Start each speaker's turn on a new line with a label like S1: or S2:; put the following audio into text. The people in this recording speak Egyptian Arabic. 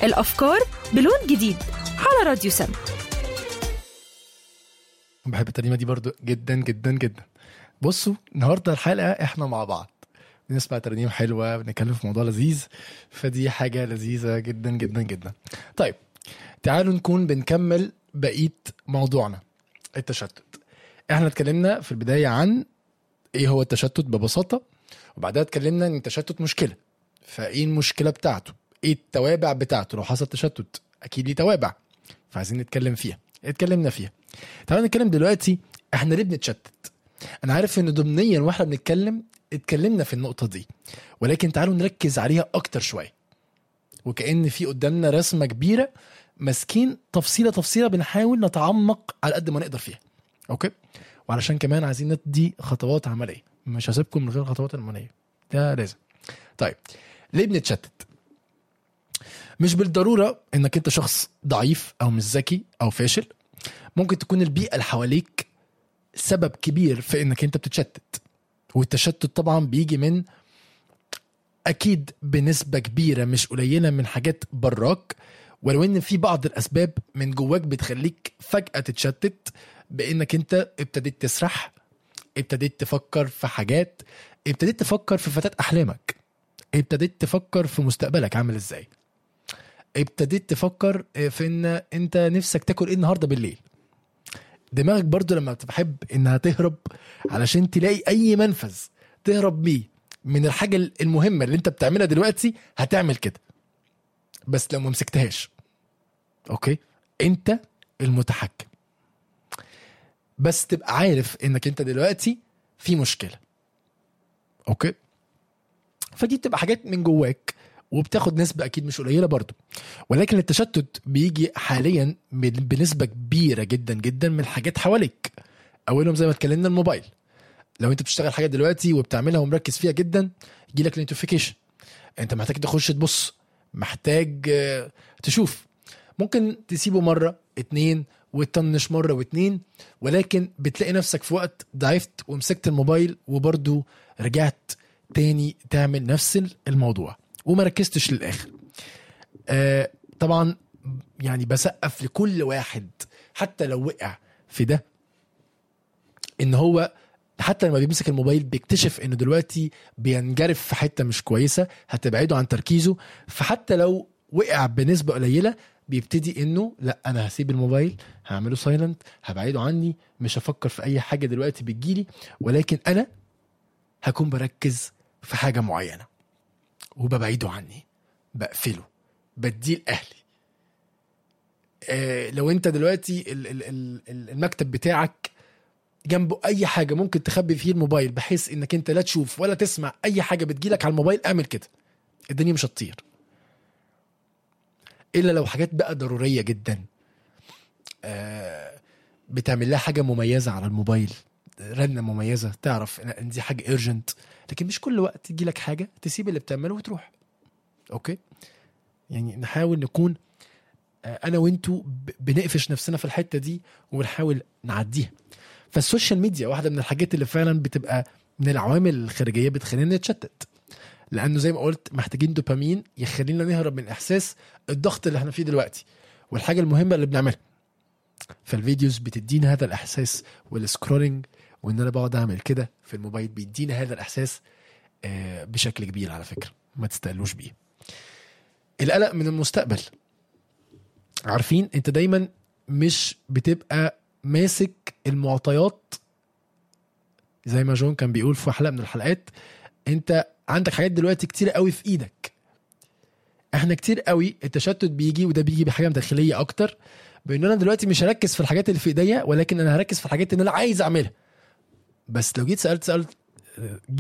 S1: الأفكار بلون جديد على راديو سم
S2: بحب الترنيمه دي برضو جدا جدا جدا بصوا النهارده الحلقه احنا مع بعض بنسمع ترنيم حلوه بنتكلم في موضوع لذيذ فدي حاجه لذيذه جدا جدا جدا طيب تعالوا نكون بنكمل بقيه موضوعنا التشتت احنا اتكلمنا في البدايه عن ايه هو التشتت ببساطه وبعدها اتكلمنا ان التشتت مشكله فايه المشكله بتاعته ايه التوابع بتاعته لو حصل تشتت اكيد ليه توابع فعايزين نتكلم فيها اتكلمنا فيها تعالوا نتكلم دلوقتي احنا ليه بنتشتت انا عارف ان ضمنيا واحنا بنتكلم اتكلمنا في النقطه دي ولكن تعالوا نركز عليها اكتر شويه وكأن في قدامنا رسمه كبيره ماسكين تفصيله تفصيله بنحاول نتعمق على قد ما نقدر فيها اوكي وعلشان كمان عايزين ندي خطوات عمليه مش هسيبكم من غير الخطوات العمليه ده لازم طيب ليه بنتشتت مش بالضروره انك انت شخص ضعيف او مش ذكي او فاشل ممكن تكون البيئه اللي حواليك سبب كبير في انك انت بتتشتت والتشتت طبعا بيجي من اكيد بنسبه كبيره مش قليله من حاجات براك ولو ان في بعض الاسباب من جواك بتخليك فجاه تتشتت بانك انت ابتديت تسرح ابتديت تفكر في حاجات ابتديت تفكر في فتاة احلامك ابتديت تفكر في مستقبلك عامل ازاي ابتديت تفكر في ان انت نفسك تاكل ايه النهارده بالليل دماغك برضو لما بتحب انها تهرب علشان تلاقي اي منفذ تهرب بيه من الحاجه المهمه اللي انت بتعملها دلوقتي هتعمل كده بس لو ما مسكتهاش اوكي انت المتحكم بس تبقى عارف انك انت دلوقتي في مشكله اوكي فدي بتبقى حاجات من جواك وبتاخد نسبة أكيد مش قليلة برضو ولكن التشتت بيجي حاليا من- بنسبة كبيرة جدا جدا من الحاجات حواليك أولهم زي ما اتكلمنا الموبايل لو أنت بتشتغل حاجة دلوقتي وبتعملها ومركز فيها جدا يجي لك نوتيفيكيشن أنت محتاج تخش تبص محتاج آه، تشوف ممكن تسيبه مرة اتنين وتطنش مرة واتنين ولكن بتلاقي نفسك في وقت ضعفت ومسكت الموبايل وبرضو رجعت تاني تعمل نفس الموضوع وما ركزتش للاخر آه طبعا يعني بسقف لكل واحد حتى لو وقع في ده ان هو حتى لما بيمسك الموبايل بيكتشف انه دلوقتي بينجرف في حته مش كويسه هتبعده عن تركيزه فحتى لو وقع بنسبه قليله بيبتدي انه لا انا هسيب الموبايل هعمله سايلنت هبعده عني مش هفكر في اي حاجه دلوقتي بتجيلي ولكن انا هكون بركز في حاجه معينه وببعده عني بقفله بديه لاهلي آه لو انت دلوقتي ال- ال- ال- ال- المكتب بتاعك جنبه اي حاجه ممكن تخبي فيه الموبايل بحيث انك انت لا تشوف ولا تسمع اي حاجه بتجيلك على الموبايل اعمل كده الدنيا مش هتطير الا لو حاجات بقى ضروريه جدا آه بتعمل لها حاجه مميزه على الموبايل رنه مميزه تعرف ان إن دي حاجه ايرجنت لكن مش كل وقت يجي لك حاجه تسيب اللي بتعمله وتروح اوكي يعني نحاول نكون آه، انا وانتوا ب- بنقفش نفسنا في الحته دي وبنحاول نعديها فالسوشيال ميديا واحده من الحاجات اللي فعلا بتبقى من العوامل الخارجيه بتخلينا نتشتت لانه زي ما قلت محتاجين دوبامين يخلينا نهرب من احساس الضغط اللي احنا فيه دلوقتي والحاجه المهمه اللي بنعملها فالفيديوز بتدينا هذا الاحساس والسكرولينج وان انا بقعد اعمل كده في الموبايل بيدينا هذا الاحساس آه، بشكل كبير على فكره ما تستقلوش بيه القلق من المستقبل عارفين انت دايما مش بتبقى ماسك المعطيات زي ما جون كان بيقول في حلقه من الحلقات انت عندك حاجات دلوقتي كتير قوي في ايدك احنا كتير قوي التشتت بيجي وده بيجي بحاجه داخليه اكتر بان انا دلوقتي مش هركز في الحاجات اللي في ايديا ولكن انا هركز في الحاجات اللي انا عايز اعملها بس لو جيت سالت سالت